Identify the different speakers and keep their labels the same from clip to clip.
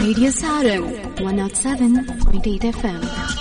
Speaker 1: Radio Sarang 107.8 FM.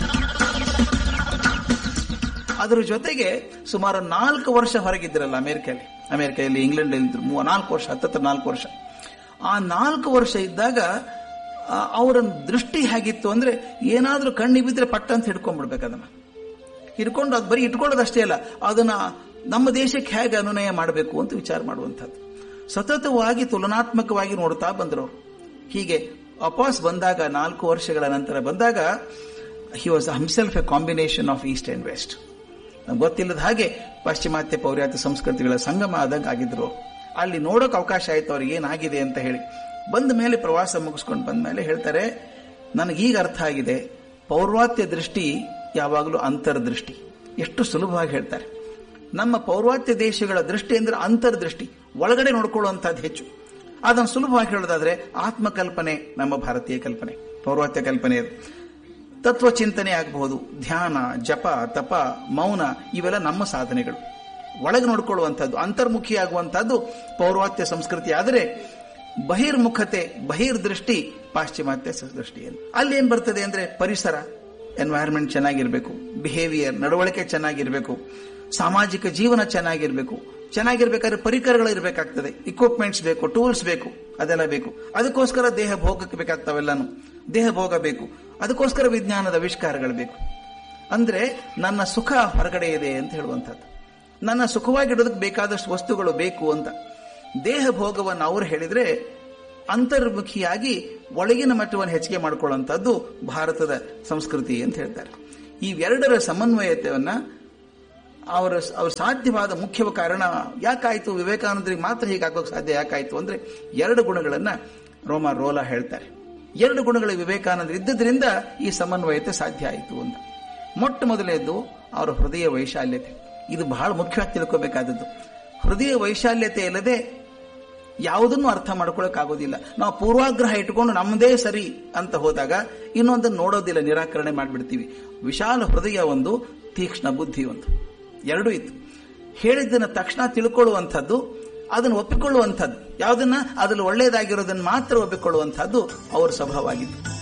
Speaker 2: ಅದರ ಜೊತೆಗೆ ಸುಮಾರು ನಾಲ್ಕು ವರ್ಷ ಹೊರಗಿದ್ರಲ್ಲ ಅಮೆರಿಕಲ್ಲಿ ಅಮೆರಿಕೆಯಲ್ಲಿ ಇಂಗ್ಲೆಂಡ್ ಇದ್ರು ಮೂವ ನಾಲ್ಕು ವರ್ಷ ಹತ್ತತ್ರ ನಾಲ್ಕು ವರ್ಷ ಆ ನಾಲ್ಕು ವರ್ಷ ಇದ್ದಾಗ ಆ, ಅವರ ದೃಷ್ಟಿ ಹೇಗಿತ್ತು ಅಂದ್ರೆ ಏನಾದ್ರೂ ಕಣ್ಣಿ ಬಿದ್ರೆ ಪಟ್ಟ ಅಂತ ಹಿಡ್ಕೊಂಡ್ಬಿಡ್ಬೇಕು ಅದನ್ನ ಹಿಡ್ಕೊಂಡು ಅದು ಬರೀ ಇಟ್ಕೊಳ್ಳೋದಷ್ಟೇ ಅಲ್ಲ ಅದನ್ನ ನಮ್ಮ ದೇಶಕ್ಕೆ ಹೇಗೆ ಅನುನಯ ಮಾಡಬೇಕು ಅಂತ ವಿಚಾರ ಮಾಡುವಂಥದ್ದು ಸತತವಾಗಿ ತುಲನಾತ್ಮಕವಾಗಿ ನೋಡ್ತಾ ಬಂದ್ರು ಅವ್ರು. ಹೀಗೆ ವಾಪಸ್ ಬಂದಾಗ ನಾಲ್ಕು ವರ್ಷಗಳ ನಂತರ ಬಂದಾಗ he was himself a combination of east and west ನಮ್ಗೆ ಗೊತ್ತಿಲ್ಲದ ಹಾಗೆ ಪಾಶ್ಚಿಮಾತ್ಯ ಪೌರ್ಯಾತ್ಯ ಸಂಸ್ಕೃತಿಗಳ ಸಂಗಮ ಆದಂಗೆ ಆಗಿದ್ರು ಅವ್ರು. ಅಲ್ಲಿ ನೋಡೋಕೆ ಅವಕಾಶ ಆಯ್ತು ಅವ್ರಿಗೆ ಏನಾಗಿದೆ ಅಂತ ಹೇಳಿ ಬಂದ ಮೇಲೆ ಪ್ರವಾಸ ಮುಗಿಸ್ಕೊಂಡು ಬಂದ ಮೇಲೆ ಹೇಳ್ತಾರೆ ನನಗೀಗ ಅರ್ಥ ಆಗಿದೆ ಪೌರ್ವಾತ್ಯ ದೃಷ್ಟಿ ಯಾವಾಗಲೂ ಅಂತರ್ದೃಷ್ಟಿ ಎಷ್ಟು ಸುಲಭವಾಗಿ ಹೇಳ್ತಾರೆ ನಮ್ಮ ಪೌರ್ವಾತ್ಯ ದೇಶಗಳ ದೃಷ್ಟಿ ಅಂದ್ರೆ ಅಂತರ್ದೃಷ್ಟಿ ಒಳಗಡೆ ನೋಡ್ಕೊಳ್ಳುವಂಥದ್ದು ಹೆಚ್ಚು ಅದನ್ನು ಸುಲಭವಾಗಿ ಹೇಳೋದಾದ್ರೆ ಆತ್ಮಕಲ್ಪನೆ ನಮ್ಮ ಭಾರತೀಯ ಕಲ್ಪನೆ ಪೌರ್ವಾತ್ಯ ಕಲ್ಪನೆ ಅದು ತತ್ವ ಚಿಂತನೆ ಆಗಬಹುದು ಧ್ಯಾನ ಜಪ ತಪ ಮೌನ ಇವೆಲ್ಲ ನಮ್ಮ ಸಾಧನೆಗಳು ಒಳಗೆ ನೋಡ್ಕೊಳ್ಳುವಂಥದ್ದು ಅಂತರ್ಮುಖಿ ಆಗುವಂತಹದ್ದು ಪೌರ್ವಾತ್ಯ ಸಂಸ್ಕೃತಿ ಆದರೆ ಬಹಿರ್ಮುಖತೆ ಬಹಿರ್ದೃಷ್ಟಿ ಪಾಶ್ಚಿಮಾತ್ಯ ದೃಷ್ಟಿ ಅಂತ ಅಲ್ಲಿ ಏನ್ ಬರ್ತದೆ ಅಂದ್ರೆ ಪರಿಸರ ಎನ್ವೈರನ್ಮೆಂಟ್ ಚೆನ್ನಾಗಿರ್ಬೇಕು ಬಿಹೇವಿಯರ್ ನಡವಳಿಕೆ ಚೆನ್ನಾಗಿರ್ಬೇಕು ಸಾಮಾಜಿಕ ಜೀವನ ಚೆನ್ನಾಗಿರ್ಬೇಕು ಚೆನ್ನಾಗಿರ್ಬೇಕಾದ್ರೆ ಪರಿಕರಗಳು ಇರಬೇಕಾಗ್ತದೆ ಇಕ್ವಿಪ್ಮೆಂಟ್ಸ್ ಬೇಕು ಟೂಲ್ಸ್ ಬೇಕು ಅದೆಲ್ಲ ಬೇಕು ಅದಕ್ಕೋಸ್ಕರ ದೇಹ ಭೋಗಕ್ಕೆ ಬೇಕಾಗ್ತಾವೆಲ್ಲಾನು ದೇಹ ಭೋಗ ಬೇಕು ಅದಕ್ಕೋಸ್ಕರ ವಿಜ್ಞಾನದ ಆವಿಷ್ಕಾರಗಳು ಬೇಕು ಅಂದ್ರೆ ನನ್ನ ಸುಖ ಹೊರಗಡೆ ಇದೆ ಅಂತ ಹೇಳುವಂಥದ್ದು ನನ್ನ ಸುಖವಾಗಿಡೋದಕ್ಕೆ ಬೇಕಾದಷ್ಟು ವಸ್ತುಗಳು ಬೇಕು ಅಂತ ದೇಹ ಭೋಗವನ್ನು ಅವರು ಹೇಳಿದ್ರೆ ಅಂತರ್ಮುಖಿಯಾಗಿ ಒಳಗಿನ ಮಟ್ಟವನ್ನು ಹೆಚ್ಚಿಗೆ ಮಾಡಿಕೊಳ್ಳುವಂಥದ್ದು ಭಾರತದ ಸಂಸ್ಕೃತಿ ಅಂತ ಹೇಳ್ತಾರೆ ಇವೆರಡರ ಸಮನ್ವಯತೆಯನ್ನ ಅವರ ಅವ್ರ ಸಾಧ್ಯವಾದ ಮುಖ್ಯ ಕಾರಣ ಯಾಕಾಯ್ತು ವಿವೇಕಾನಂದರಿಗೆ ಮಾತ್ರ ಹೀಗಾಗೋಕೆ ಸಾಧ್ಯ ಯಾಕಾಯ್ತು ಅಂದ್ರೆ ಎರಡು ಗುಣಗಳನ್ನ ರೋಮಾ ರೋಲಾ ಹೇಳ್ತಾರೆ ಎರಡು ಗುಣಗಳ ವಿವೇಕಾನಂದರು ಇದ್ದದ್ರಿಂದ ಈ ಸಮನ್ವಯತೆ ಸಾಧ್ಯ ಆಯಿತು ಅಂತ ಮೊಟ್ಟ ಮೊದಲನೇದು ಅವರ ಹೃದಯ ವೈಶಾಲ್ಯತೆ ಇದು ಬಹಳ ಮುಖ್ಯವಾಗಿ ತಿಳ್ಕೋಬೇಕಾದದ್ದು ಹೃದಯ ವೈಶಾಲ್ಯತೆ ಇಲ್ಲದೆ ಯಾವುದನ್ನು ಅರ್ಥ ಮಾಡ್ಕೊಳ್ಳೋಕ್ಕಾಗೋದಿಲ್ಲ ನಾವು ಪೂರ್ವಾಗ್ರಹ ಇಟ್ಕೊಂಡು ನಮ್ಮದೇ ಸರಿ ಅಂತ ಹೋದಾಗ ಇನ್ನೊಂದನ್ನು ನೋಡೋದಿಲ್ಲ ನಿರಾಕರಣೆ ಮಾಡಿಬಿಡ್ತೀವಿ ವಿಶಾಲ ಹೃದಯ ಒಂದು ತೀಕ್ಷ್ಣ ಬುದ್ಧಿ ಒಂದು ಎರಡೂ ಇತ್ತು ಹೇಳಿದ್ದನ್ನ ತಕ್ಷಣ ತಿಳ್ಕೊಳ್ಳುವಂಥದ್ದು ಅದನ್ನು ಒಪ್ಪಿಕೊಳ್ಳುವಂಥದ್ದು ಯಾವುದನ್ನ ಅದ್ರಲ್ಲಿ ಒಳ್ಳೆಯದಾಗಿರೋದನ್ನ ಮಾತ್ರ ಒಪ್ಪಿಕೊಳ್ಳುವಂಥದ್ದು ಅವರ ಸ್ವಭಾವ ಆಗಿತ್ತು